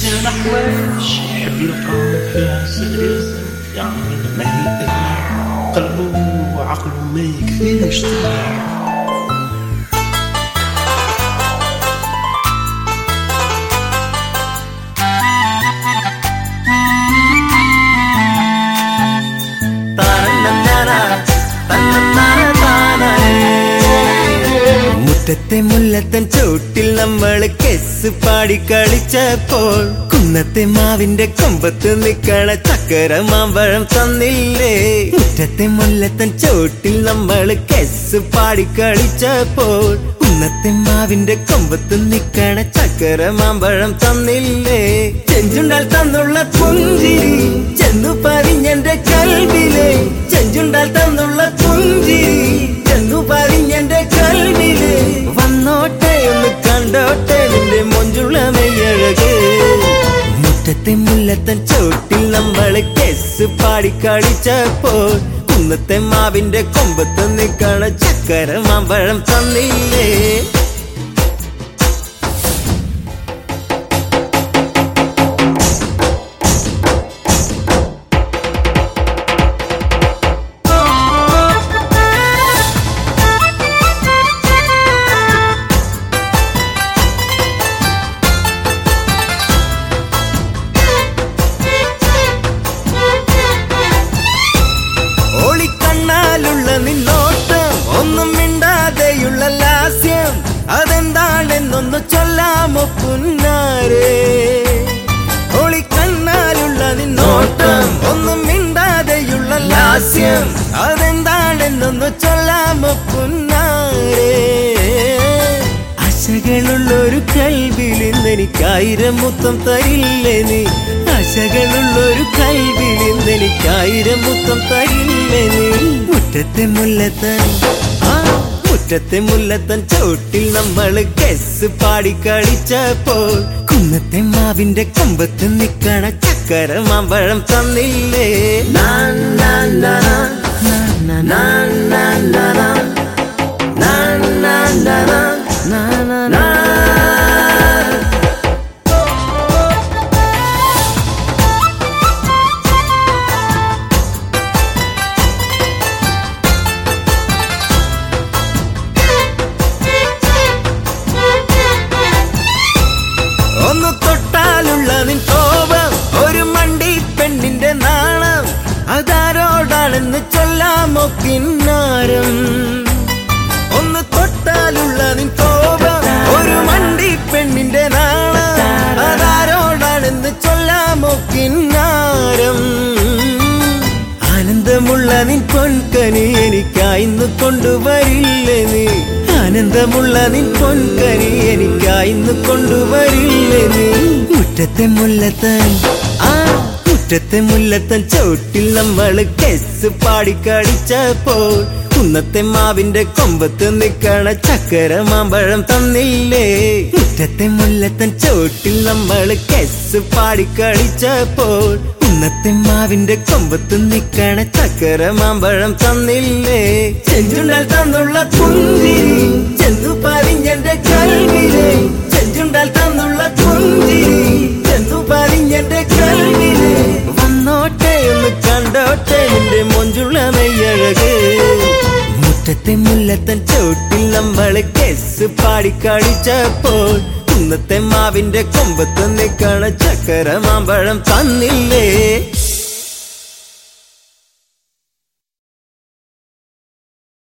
ما حواش يحب يلقى فيها سيريوس يعني ما هي قلبه وعقله ما يكفيش طيح മുറ്റത്തെ മുല്ലത്തൻ ചോട്ടിൽ നമ്മള് കെസ് പാടി കളിച്ചപ്പോൾ കുന്നത്തെ മാവിന്റെ കൊമ്പത്ത് നിക്കണ ചക്കര മാമ്പഴം തന്നില്ലേ മുറ്റത്തെ മുല്ലത്തൻ ചോട്ടിൽ നമ്മള് കെസ് പാടി കളിച്ചപ്പോൾ കുന്നത്തെ മാവിന്റെ കൊമ്പത്ത് നിക്കണ ചക്കര മാമ്പഴം തന്നില്ലേ ചെഞ്ചുണ്ടാൽ തന്നുള്ള പുഞ്ചിരി ചെന്നു പറഞ്ഞെന്റെ കൽവിലെ ചെഞ്ചുണ്ടാൽ തന്നുള്ള പുഞ്ചിരി ചെന്നു പറഞ്ഞെന്റെ കൽവില് വന്നോട്ടെ ഒന്ന് കണ്ടോട്ടെ നിന്റെ മൊഞ്ചുള്ള മെയ്യഴക് മുറ്റത്തെ മുല്ലത്തൻ ചോട്ടിൽ നമ്മള് കെസ് പാടി കളിച്ചപ്പോൾ കുന്നത്തെ മാവിന്റെ കൊമ്പത്ത് നിക്കണ ചക്കര മാമ്പഴം തന്നില്ലേ ഓളിക്കണ്ണാലുള്ള നിന്നോട്ടം ഒന്നും മിണ്ടാതെയുള്ള ലാസ്യം അതെന്താണെന്നൊന്ന് ചൊല്ലാമോ പുന്നാരേ ഓളിക്കണ്ണാലുള്ള നിന്നോട്ടം ഒന്നും മിണ്ടാതെയുള്ള ലാസ്യം അതെന്താണെന്നൊന്ന് ചൊല്ലാമോ പുന്നാരേ ആശകളുള്ളൊരു കൽവിൽ ഇന്ന് എനിക്കായിരം മുത്തം തരില്ലേ നീ ആശകളുള്ളൊരു കൽവിൽ ഇന്ന് എനിക്കായിരം മുത്തം തരില്ലേ നീ മുറ്റത്തെ മുല്ലത്തൻ ആ മുറ്റത്തെ മുല്ലത്തൻ ചോട്ടിൽ നമ്മള് കെസ് പാടി കളിച്ചപ്പോൾ കുന്നത്തെ മാവിന്റെ കൊമ്പത്ത് നിക്കണ ചക്കര മാമ്പഴം തന്നില്ലേ നാ, നാ, നാ, നാ, നാ, നാ, നാ, നാ, നാ. Na na na na na na na ഒന്ന് തൊട്ടാലുള്ള നിൻ കോപം ഒരു മണ്ടി പെണ്ണിന്റെ നാണം അതാരോടാണെന്ന് ചൊല്ലാമോ കിന്നാരം ഒന്ന് തൊട്ടാലുള്ള നിൻ കോപം ഒരു മണ്ടി പെണ്ണിന്റെ നാണം അതാരോടാണെന്ന് ചൊല്ലാമോ കിന്നാരം ആനന്ദമുള്ള നിൻ പൊൻകനി എനിക്കായിന്ന് കൊണ്ടുവരില്ലേ നീ ആനന്ദമുള്ള നിൻ പൊൻകനി എനിക്കായിന്ന് കൊണ്ടുവരില്ലേ നീ മുറ്റത്തെ മുല്ലത്തൻ ആ മുറ്റത്തെ മുല്ലത്തൻ ചോട്ടിൽ നമ്മള് കെസ് പാടി കളിച്ചപ്പോൾ കുന്നത്തെ മാവിന്റെ കൊമ്പത്ത് നിക്കണ ചക്കര മാമ്പഴം തന്നില്ലേ മുറ്റത്തെ മുല്ലത്തൻ ചോട്ടിൽ നമ്മള് കെസ് പാടി കളിച്ചപ്പോൾ കുന്നത്തെ മാവിന്റെ കൊമ്പത്ത് നിക്കണ ചക്കര മാമ്പഴം തന്നില്ലേ ചെഞ്ചുണ്ടാൽ തന്നുള്ള പുഞ്ചിരി ചെന്നു പറഞ്ഞെന്റെ കൽവിലെ ചെഞ്ചുണ്ടാൽ തന്നുള്ള പുഞ്ചിരി ചെന്നു പറഞ്ഞെന്റെ കൽവിലെ വന്നോട്ടെ ഒന്ന് കണ്ടോട്ടെ നിന്റെ മൊഞ്ചുള്ള മെയ്യഴക് മുറ്റത്തെ മുല്ലത്തൻ ചോട്ടിൽ നമ്മള് കെസ് പാടി കളിച്ചപ്പോൾ കുന്നത്തെ മാവിന്റെ കൊമ്പത്ത് നിക്കണ ചക്കര മാമ്പഴം തന്നില്ലേ